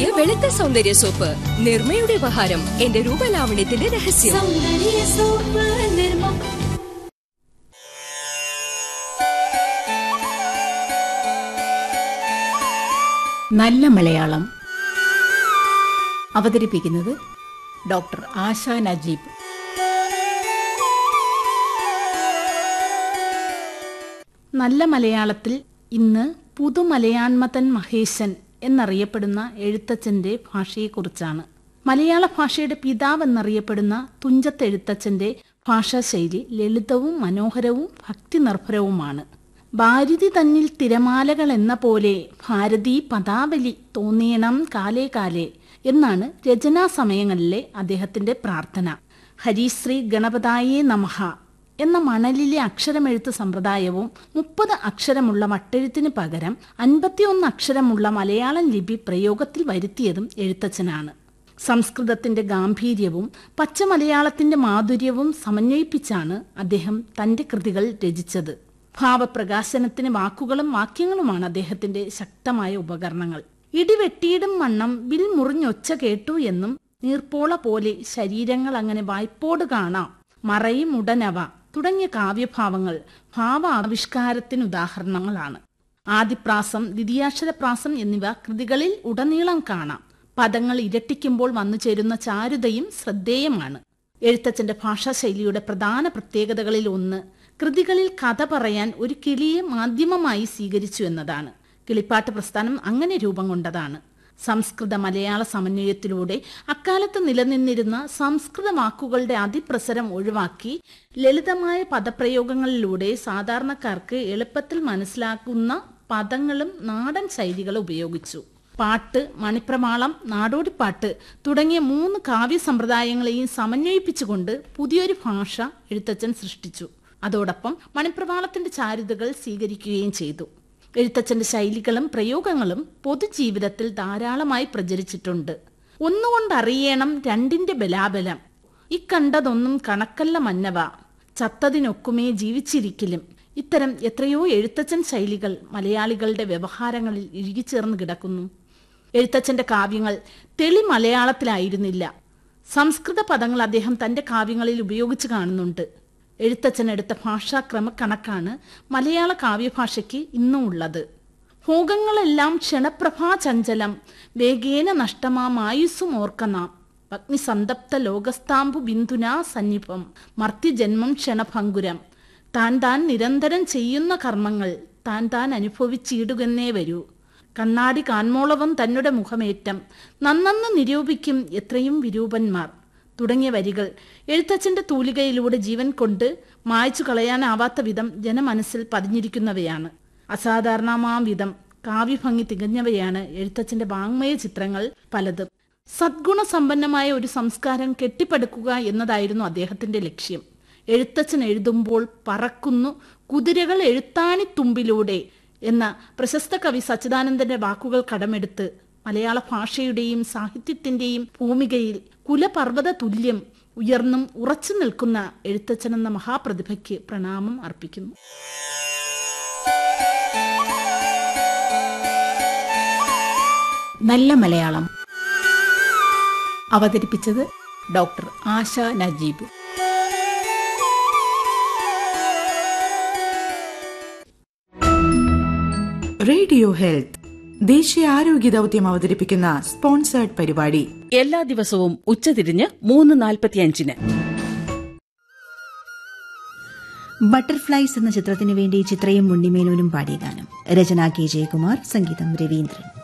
വെളുത്ത സൗന്ദര്യ സോപ്പ് നിർമ്മയുടെ ഉപഹാരം എന്റെ രൂപലാവണ്യത്തിന്റെ രഹസ്യം സൗന്ദര്യ സോപ്പ് നിർമ്മ നല്ല മലയാളം അവതരിപ്പിക്കുന്നത് ഡോക്ടർ ആശ നജീബ് നല്ല മലയാളത്തിൽ ഇന്ന് പുതുമലയാൺമതൻ മഹേശൻ എന്നറിയപ്പെടുന്ന എഴുത്തച്ഛന്റെ ഭാഷയെക്കുറിച്ചാണ് മലയാള ഭാഷയുടെ പിതാവ് എന്നറിയപ്പെടുന്ന തുഞ്ചത്ത് എഴുത്തച്ഛന്റെ ഭാഷാശൈലി ലളിതവും മനോഹരവും ഭക്തിനിർഭരവുമാണ് ഭാരതി തന്നിൽ തിരമാലകൾ എന്ന പോലെ ഭാരതീ പദാവലി തോന്നിയണം കാലേ കാലേ എന്നാണ് രചനാ സമയങ്ങളിലെ അദ്ദേഹത്തിന്റെ പ്രാർത്ഥന ഹരിശ്രീ ഗണപതായേ നമഃ എന്ന മണലിലെ അക്ഷരമെഴുത്ത് സമ്പ്രദായവും മുപ്പത് അക്ഷരമുള്ള വട്ടെഴുത്തിന് പകരം അൻപത്തിയൊന്ന് അക്ഷരമുള്ള മലയാളം ലിപി പ്രയോഗത്തിൽ വരുത്തിയതും എഴുത്തച്ഛനാണ് സംസ്കൃതത്തിന്റെ ഗാംഭീര്യവും പച്ചമലയാളത്തിന്റെ മാധുര്യവും സമന്വയിപ്പിച്ചാണ് അദ്ദേഹം തന്റെ കൃതികൾ രചിച്ചത് ഭാവപ്രകാശനത്തിന് വാക്കുകളും വാക്യങ്ങളുമാണ് അദ്ദേഹത്തിന്റെ ശക്തമായ ഉപകരണങ്ങൾ ഇടിവെട്ടിയിടും വണ്ണം വിൽ മുറിഞ്ഞൊച്ച കേട്ടു എന്നും നീർപ്പോള പോലെ ശരീരങ്ങൾ അങ്ങനെ വായ്പോട് കാണാം മറയും ഉടനവ തുടങ്ങിയ കാവ്യഭാവങ്ങൾ ഭാവ ആവിഷ്കാരത്തിന് ഉദാഹരണങ്ങളാണ് ആദിപ്രാസം ദ്വിതീയാക്ഷരപ്രാസം എന്നിവ കൃതികളിൽ ഉടനീളം കാണാം പദങ്ങൾ ഇരട്ടിക്കുമ്പോൾ വന്നു ചേരുന്ന ചാരുതയും ശ്രദ്ധേയമാണ് എഴുത്തച്ഛന്റെ ഭാഷാശൈലിയുടെ പ്രധാന പ്രത്യേകതകളിൽ ഒന്ന് കൃതികളിൽ കഥ പറയാൻ ഒരു കിളിയെ മാധ്യമമായി സ്വീകരിച്ചു എന്നതാണ് കിളിപ്പാട്ട് പ്രസ്ഥാനം അങ്ങനെ രൂപം കൊണ്ടതാണ് സംസ്കൃത മലയാള സമന്വയത്തിലൂടെ അക്കാലത്ത് നിലനിന്നിരുന്ന സംസ്കൃത വാക്കുകളുടെ അതിപ്രസരം ഒഴിവാക്കി ലളിതമായ പദപ്രയോഗങ്ങളിലൂടെ സാധാരണക്കാർക്ക് എളുപ്പത്തിൽ മനസ്സിലാക്കുന്ന പദങ്ങളും നാടൻ ശൈലികളും ഉപയോഗിച്ചു പാട്ട് മണിപ്രമാളം നാടോടിപ്പാട്ട് തുടങ്ങിയ മൂന്ന് കാവ്യ സമ്പ്രദായങ്ങളെയും സമന്വയിപ്പിച്ചുകൊണ്ട് പുതിയൊരു ഭാഷ എഴുത്തച്ഛൻ സൃഷ്ടിച്ചു അതോടൊപ്പം മണിപ്രമാളത്തിന്റെ ചാരുതകൾ സ്വീകരിക്കുകയും ചെയ്തു എഴുത്തച്ഛന്റെ ശൈലികളും പ്രയോഗങ്ങളും പൊതുജീവിതത്തിൽ ധാരാളമായി പ്രചരിച്ചിട്ടുണ്ട് ഒന്നുകൊണ്ടറിയണം രണ്ടിന്റെ ബലാബലം ഇക്കണ്ടതൊന്നും കണക്കല്ല മന്നവ ചത്തതിനൊക്കുമേ ജീവിച്ചിരിക്കലും ഇത്തരം എത്രയോ എഴുത്തച്ഛൻ ശൈലികൾ മലയാളികളുടെ വ്യവഹാരങ്ങളിൽ ഇഴുകിച്ചേർന്ന് കിടക്കുന്നു എഴുത്തച്ഛന്റെ കാവ്യങ്ങൾ തെളി മലയാളത്തിലായിരുന്നില്ല സംസ്കൃത പദങ്ങൾ അദ്ദേഹം തന്റെ കാവ്യങ്ങളിൽ ഉപയോഗിച്ച് കാണുന്നുണ്ട് എഴുത്തച്ഛൻ എടുത്ത ഭാഷാക്രമക്കണക്കാണ് മലയാള കാവ്യഭാഷയ്ക്ക് ഇന്നും ഉള്ളത് ഭോഗങ്ങളെല്ലാം ക്ഷണപ്രഭാ ചഞ്ചലം വേഗേന നഷ്ടമാമായുസ്സും ഓർക്കനാം അഗ്നിസന്തപ്ത ലോകസ്താംബു ബിന്ദുനാ സന്നിഭം മർത്യജന്മം ക്ഷണഭങ്കുരം താൻ താൻ നിരന്തരം ചെയ്യുന്ന കർമ്മങ്ങൾ താൻ താൻ അനുഭവിച്ചിടുകന്നേ വരൂ കണ്ണാടി കാൺമോളവും തന്നുടെ മുഖമേറ്റം നന്നെന്ന് നിരൂപിക്കും എത്രയും വിരൂപന്മാർ തുടങ്ങിയ വരികൾ എഴുത്തച്ഛന്റെ തൂലികയിലൂടെ ജീവൻ കൊണ്ട് മായ്ച്ചു കളയാനാവാത്ത വിധം ജനമനസ്സിൽ പതിഞ്ഞിരിക്കുന്നവയാണ് അസാധാരണമാം വിധം കാവ്യഭംഗി തികഞ്ഞവയാണ് എഴുത്തച്ഛന്റെ വാങ്മയ ചിത്രങ്ങൾ പലതും സദ്ഗുണസമ്പന്നമായ ഒരു സംസ്കാരം കെട്ടിപ്പടുക്കുക എന്നതായിരുന്നു അദ്ദേഹത്തിന്റെ ലക്ഷ്യം എഴുത്തച്ഛൻ എഴുതുമ്പോൾ പറക്കുന്നു കുതിരകൾ എഴുത്താണിത്തുമ്പിലൂടെ എന്ന പ്രശസ്ത കവി സച്ചിദാനന്ദന്റെ വാക്കുകൾ കടമെടുത്ത് മലയാള ഭാഷയുടെയും സാഹിത്യത്തിന്റെയും ഭൂമികയിൽ കുലപർവ്വത തുല്യം ഉയർന്നും ഉറച്ചു നിൽക്കുന്ന എഴുത്തച്ഛൻ എന്ന മഹാപ്രതിഭയ്ക്ക് പ്രണാമം അർപ്പിക്കുന്നു നല്ല മലയാളം അവതരിപ്പിച്ചത് doctor Asha Najeeb radio health ദേശീയ ആരോഗ്യ ദൗത്യം അവതരിപ്പിക്കുന്ന സ്പോൺസേർഡ് പരിപാടി എല്ലാ ദിവസവും ഉച്ചതിരിഞ്ഞ് മൂന്ന് നാൽപ്പത്തിയഞ്ചിന് ബട്ടർഫ്ലൈസ് എന്ന ചിത്രത്തിനു വേണ്ടി ചിത്രയും ഉണ്ണിമേനോനും പാടിയ ഗാനം രചന കെ ജയകുമാർ സംഗീതം രവീന്ദ്രൻ